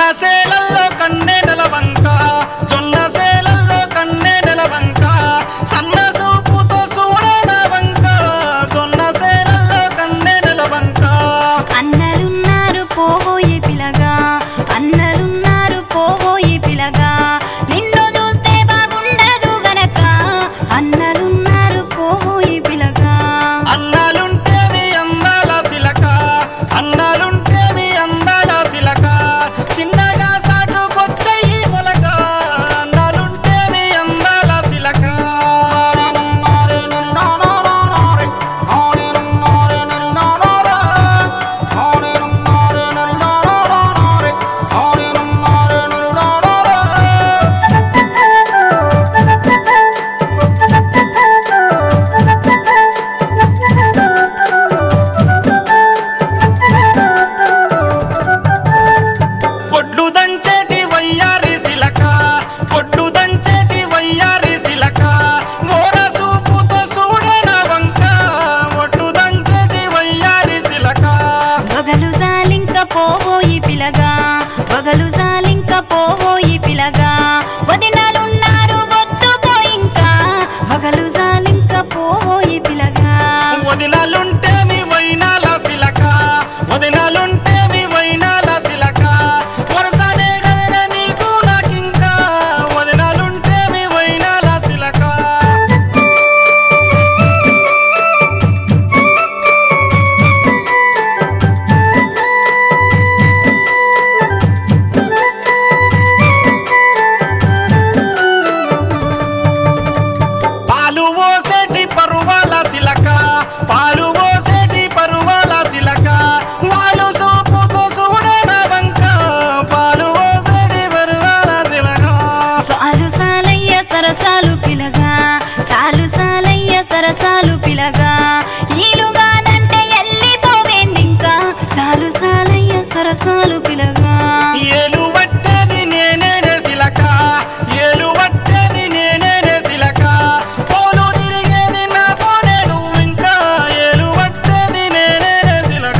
జొన్న సేలల్లో కన్నెడల వంక జొన్న సేలల్లో కన్నెడల వంక సన్న సూపుతో చూడన వంక జొన్న సేలల్లో కన్నెడల వంక అన్నలున్నారు పోబోయే పిలగా అన్నలున్నారు పోబోయే పిలగా నిన్ను చూస్తే బాగుండదు గనక అన్నలున్నారు పోబోయే పిలగా అన్నాలుంటే మీ అందాల సిలక అన్నాలుంటే మీ అందాల సిలక చిన్నగా సాటుకొచ్చయి మొలక అన్నాలుంటే మీ అందాల సిలక పొడ్లు దంచేటి వయ్యారి సిలక పొడ్లు దంచేటి వయ్యారి సిలక మోర సూపుతో చూడన వంక ఒడ్లు దంచేటి వయ్యారి సిలక వగలు జాలింక పోబోయి పిలగా వగలు జాలింక పోబోయి పిలగా వదినాలున్నారు వద్దు పోయింకా వగలు జాలింక పోబోయి పిలగా వదినాలుంటే మీ వైనాల సిలక వదినాలుంటే మీ వైనాల సిలక వరసనే గదన నీకు నాకింకా వదినాలుంటే మీ వైనాల సిలక పాలు ఓసేటి పరువాల సిలక పాలు ఓసేటి పరువాల సిలక వాళ్ళు సూపుతో చూడన వంక పాలు ఓసేటి పరువాల సిలక సాలు సాలయ్య సరసాలు పిలగా సాలు సాలయ్య సరసాలు పిలగా ఈలుగానంటే ఎల్లిపోవేందింకా సాలు సాలయ్య సరసాలు పిలగా ఏలు పట్టేది నేనే సిలక ఏలు పట్టేది నేనే సిలక పోలు తిరిగేది నాతోనే నువ్వు ఇంకా ఏలు పట్టేది నేనే సిలక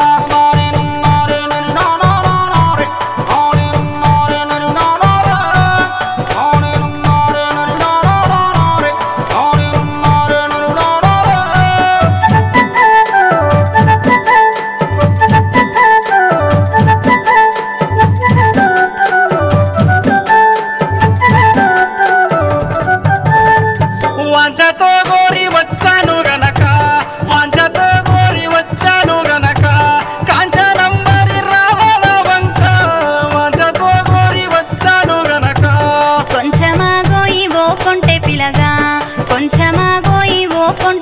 వాంచతో గోరి వచ్చాను గనక వాంచతో గోరి వచ్చాను గనక కాంచనంబరి రావణ వంక వాంచతో గోరి వచ్చాను గనక కొంచెమాగోయి ఓ కొంటె పిలగా కొంచెమాగోయి ఓ కొంటె